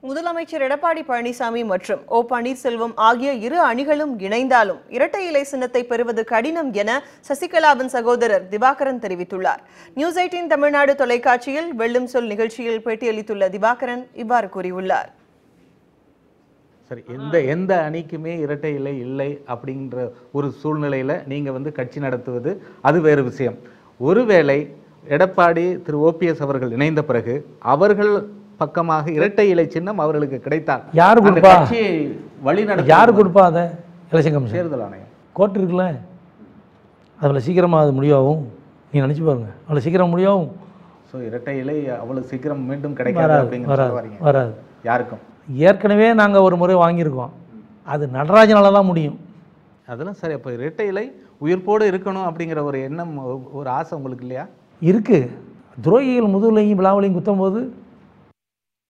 முதலமைச்சர் எடப்பாடி பழனிசாமி மற்றும் ஓ பன்னீர்செல்வம் ஆகிய இரு அணிகளும் இணைந்தாலும் இரட்டை இலை சின்னத்தை பெறுவது கடினம் என சசிகலாவின் சகோதரர் திவாகரன் தெரிவித்துள்ளார் நியூஸ் எயிட்டின் தமிழ்நாடு தொலைக்காட்சியில் வெள்ளும் சொல் நிகழ்ச்சியில் பேட்டியளித்துள்ள திவாகரன் இவ்வாறு கூறியுள்ளார் சரி எந்த எந்த அணிக்குமே இரட்டை இலை இல்லை அப்படின்ற ஒரு சூழ்நிலையில நீங்க வந்து கட்சி நடத்துவது அது வேறு விஷயம் ஒருவேளை எடப்பாடி திரு ஓபிஎஸ் அவர்கள் இணைந்த பிறகு அவர்கள் பக்கமாக இரட்டை இலை சின்னம் அவர்களுக்கு கிடைத்தால் யாரு அந்த கொடுப்பா? கட்சியை வழி யார் கொடுப்பா அதை எலெக்ஷன் கமிஷன் தேர்தல் ஆணையம் கோர்ட் இருக்குல்ல அதில் சீக்கிரமாக அது முடிவாகும் நீ நினச்சி பாருங்க அவ்வளோ சீக்கிரம் முடிவாகும் ஸோ இரட்டை இலை அவ்வளவு சீக்கிரம் மீண்டும் கிடைக்காது வராது அப்படிங்கிற வராது சொல்ல வரீங்க வராது யாருக்கும் ஏற்கனவே நாங்கள் ஒரு முறை வாங்கியிருக்கோம் அது நடராஜனால தான் முடியும் அதெல்லாம் சரி அப்போ இரட்டை இலை உயிர்ப்போடு இருக்கணும் அப்படிங்கிற ஒரு எண்ணம் ஒரு- ஒரு ஆசை உங்களுக்கு இல்லையா இருக்குது துரோகிகள் முதுகுலையும் விழாவிலையும் குத்தும் போது